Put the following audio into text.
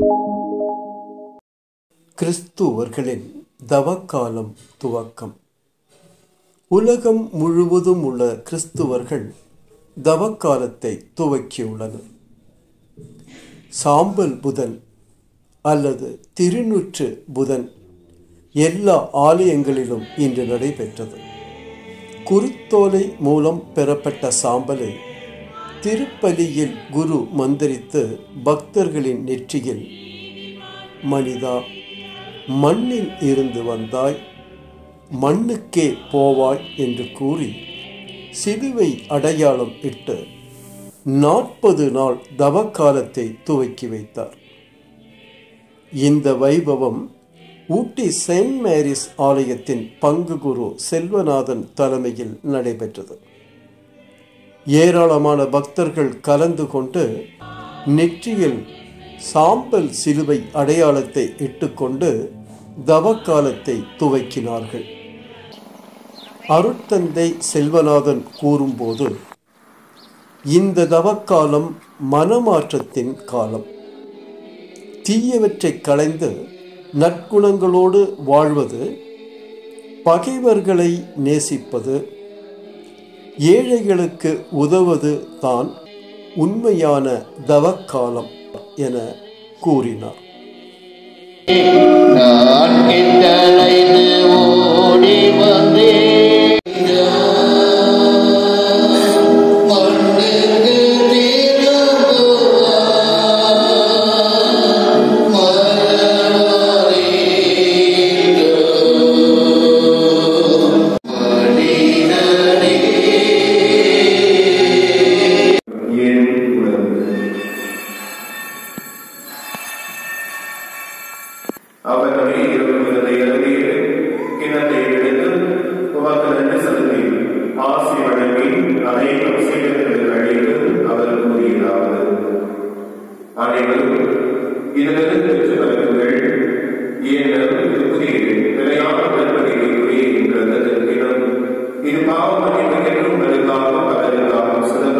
கிறிஸ்துவர்களின் தவக்காலம் துவக்கம் உலகம் முழுவதும் உள்ள கிறிஸ்துவர்கள் தவக்காலத்தை துவக்கியுள்ளனர் சாம்பல் புதன் அல்லது திருநூற்று புதன் எல்லா ஆலயங்களிலும் இன்று நடைபெற்றது குருத்தோலை மூலம் பெறப்பட்ட சாம்பலை திருப்பலியில் குரு மந்திரித்து பக்தர்களின் நெற்றியில் மனிதா மண்ணில் இருந்து வந்தாய் மண்ணுக்கே போவாய் என்று கூறி சிலுவை அடையாளம் இட்டு நாற்பது நாள் தவக்காலத்தை துவக்கி வைத்தார் இந்த வைபவம் ஊட்டி செயின்ட் மேரிஸ் ஆலயத்தின் பங்கு குரு செல்வநாதன் தலைமையில் நடைபெற்றது ஏராளமான பக்தர்கள் கலந்து கொண்டு நெற்றியில் சாம்பல் சிலுவை அடையாளத்தை இட்டுக்கொண்டு தவக்காலத்தை துவக்கினார்கள் அருட்தந்தை செல்வநாதன் கூறும்போது இந்த தவக்காலம் மனமாற்றத்தின் காலம் தீயவற்றை களைந்து நற்குணங்களோடு வாழ்வது பகைவர்களை நேசிப்பது ஏழைகளுக்கு உதவது தான் உண்மையான தவக்காலம் என கூறினார் நான் கிட்டலைந்து ஓடி வந்தேன் மண்ணுக்கு திரும்புவான் மனிதனே ஏன் உணவு அவர்களை இருப்பதை அறிவித்து கிணத்தை எடுத்து உமக்கு நன்றி செலுத்தி ஆசி வழங்கி அதை சீக்கிரத்தில் அழித்து அவர் கூறியதாவது அனைவரும் இதிலிருந்து பெற்று வருங்கள் ஏனெனில் இது புதிய நிலையான நற்பதிவுக்குரிய என்கிறது தினம் இது பாவ மன்னிப்பு என்றும் உங்களுக்காக பலருக்காக சிறந்த